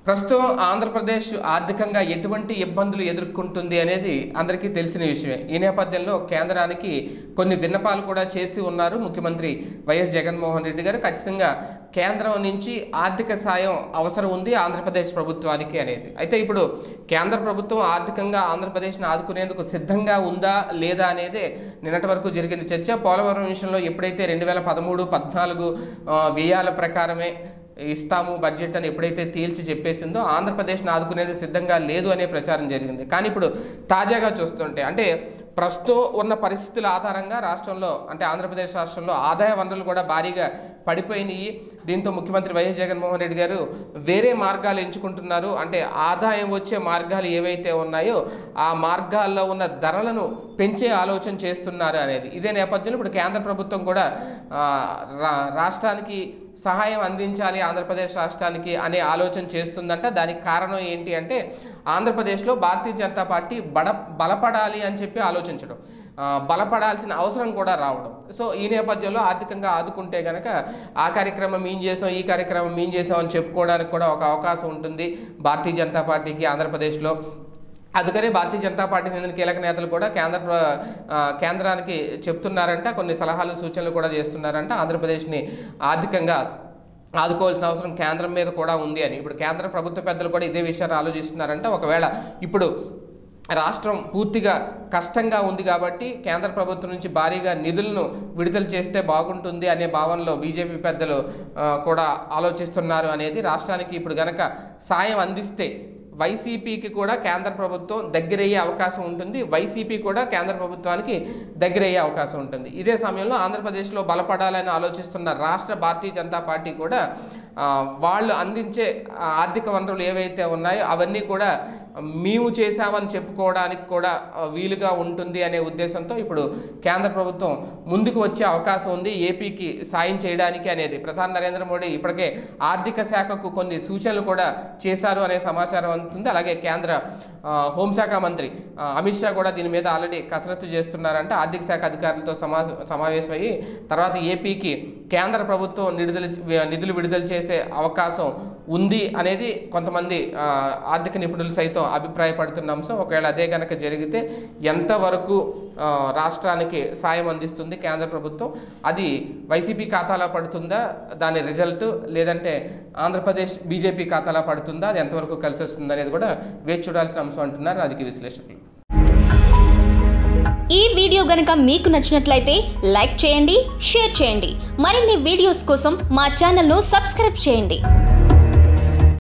ప్రస్తుతం ఆంధ్రప్రదేశ్ ఆర్థికంగా ఎటువంటి ఇబ్బందులు ఎదుర్కొంటుంది అనేది అందరికీ తెలిసిన విషయమే ఈ నేపథ్యంలో కేంద్రానికి కొన్ని విన్నపాలు కూడా చేసి ఉన్నారు ముఖ్యమంత్రి వైఎస్ జగన్మోహన్ రెడ్డి గారు ఖచ్చితంగా కేంద్రం నుంచి ఆర్థిక సాయం అవసరం ఉంది ఆంధ్రప్రదేశ్ ప్రభుత్వానికి అనేది అయితే ఇప్పుడు కేంద్ర ప్రభుత్వం ఆర్థికంగా ఆంధ్రప్రదేశ్ని ఆదుకునేందుకు సిద్ధంగా ఉందా లేదా అనేది నిన్నటి వరకు జరిగిన చర్చ పోలవరం విషయంలో ఎప్పుడైతే రెండు వేల పదమూడు పద్నాలుగు ఆ, వ్యయాల ప్రకారమే ఇస్తాము బడ్జెట్ అని ఎప్పుడైతే తేల్చి చెప్పేసిందో ఆంధ్రప్రదేశ్ని ఆదుకునేది సిద్ధంగా లేదు అనే ప్రచారం జరిగింది కానీ ఇప్పుడు తాజాగా చూస్తుంటే అంటే ప్రస్తుతం ఉన్న పరిస్థితుల ఆధారంగా రాష్ట్రంలో అంటే ఆంధ్రప్రదేశ్ రాష్ట్రంలో ఆదాయ వనరులు కూడా భారీగా పడిపోయినాయి దీంతో ముఖ్యమంత్రి వైఎస్ జగన్మోహన్ రెడ్డి గారు వేరే మార్గాలు ఎంచుకుంటున్నారు అంటే ఆదాయం వచ్చే మార్గాలు ఏవైతే ఉన్నాయో ఆ మార్గాల్లో ఉన్న ధరలను పెంచే ఆలోచన చేస్తున్నారు అనేది ఇదే నేపథ్యంలో ఇప్పుడు కేంద్ర ప్రభుత్వం కూడా ఆ, రా- రాష్ట్రానికి సహాయం అందించాలి ఆంధ్రప్రదేశ్ రాష్ట్రానికి అనే ఆలోచన చేస్తుందంట దానికి కారణం ఏంటి అంటే ఆంధ్రప్రదేశ్లో భారతీయ జనతా పార్టీ బడ బలపడాలి అని చెప్పి ఆలోచించడం ఆ, బలపడాల్సిన అవసరం కూడా రావడం సో ఈ నేపథ్యంలో ఆర్థికంగా ఆదుకుంటే కనుక ఆ కార్యక్రమం ఏం చేసాం ఈ కార్యక్రమం ఏం చేసాం అని చెప్పుకోవడానికి కూడా ఒక అవకాశం ఉంటుంది భారతీయ జనతా పార్టీకి ఆంధ్రప్రదేశ్లో అందుకనే భారతీయ జనతా పార్టీ చెందిన కీలక నేతలు కూడా కేంద్ర ప్ర- ఆ, కేంద్రానికి చెప్తున్నారంట కొన్ని సలహాలు సూచనలు కూడా చేస్తున్నారంట ఆంధ్రప్రదేశ్ని ఆర్థికంగా ఆదుకోవాల్సిన అవసరం కేంద్రం మీద కూడా ఉంది అని ఇప్పుడు కేంద్ర ప్రభుత్వ పెద్దలు కూడా ఇదే విషయాన్ని ఆలోచిస్తున్నారంట ఒకవేళ ఇప్పుడు రాష్ట్రం పూర్తిగా కష్టంగా ఉంది కాబట్టి కేంద్ర ప్రభుత్వం నుంచి భారీగా నిధులను విడుదల చేస్తే బాగుంటుంది అనే భావనలో బీజేపీ పెద్దలు ఆ, కూడా ఆలోచిస్తున్నారు అనేది రాష్ట్రానికి ఇప్పుడు గనక సాయం అందిస్తే వైసీపీకి కూడా కేంద్ర ప్రభుత్వం దగ్గరయ్యే అవకాశం ఉంటుంది వైసీపీ కూడా కేంద్ర ప్రభుత్వానికి దగ్గరయ్యే అవకాశం ఉంటుంది ఇదే సమయంలో ఆంధ్రప్రదేశ్లో బలపడాలని ఆలోచిస్తున్న రాష్ట్ర భారతీయ జనతా పార్టీ కూడా ఆ, వాళ్ళు అందించే ఆ, ఆర్థిక వనరులు ఏవైతే ఉన్నాయో అవన్నీ కూడా మేము చేశామని చెప్పుకోవడానికి కూడా ఆ, వీలుగా ఉంటుంది అనే ఉద్దేశంతో ఇప్పుడు కేంద్ర ప్రభుత్వం ముందుకు వచ్చే అవకాశం ఉంది ఏపీకి సాయం చేయడానికి అనేది ప్రధాని నరేంద్ర మోడీ ఇప్పటికే ఆర్థిక శాఖకు కొన్ని సూచనలు కూడా చేశారు అనే సమాచారం అందుతుంది అలాగే కేంద్ర ఆ, హోంశాఖ మంత్రి ఆ, అమిత్ షా కూడా దీని మీద ఆల్రెడీ కసరత్తు చేస్తున్నారంటే ఆర్థిక శాఖ అధికారులతో సమా సమావేశమయ్యి తర్వాత ఏపీకి కేంద్ర ప్రభుత్వం నిడుదల నిధులు విడుదల చేసే అవకాశం ఉంది అనేది కొంతమంది ఆ, ఆర్థిక నిపుణులు సైతం అభిప్రాయపడుతున్న అంశం ఒకవేళ అదే కనుక జరిగితే ఎంతవరకు ఆ, రాష్ట్రానికి సాయం అందిస్తుంది కేంద్ర ప్రభుత్వం అది వైసీపీ ఖాతాలో పడుతుందా దాని రిజల్ట్ లేదంటే ఆంధ్రప్రదేశ్ బీజేపీ ఖాతాలో పడుతుందా అది ఎంతవరకు కలిసి వస్తుంది అనేది కూడా వేచి చూడాల్సిన అంశం అంటున్నారు రాజకీయ విశ్లేషకులు ఈ వీడియో గనుక మీకు నచ్చినట్లయితే లైక్ చేయండి షేర్ చేయండి మరిన్ని వీడియోస్ కోసం మా ఛానల్ను సబ్స్క్రైబ్ చేయండి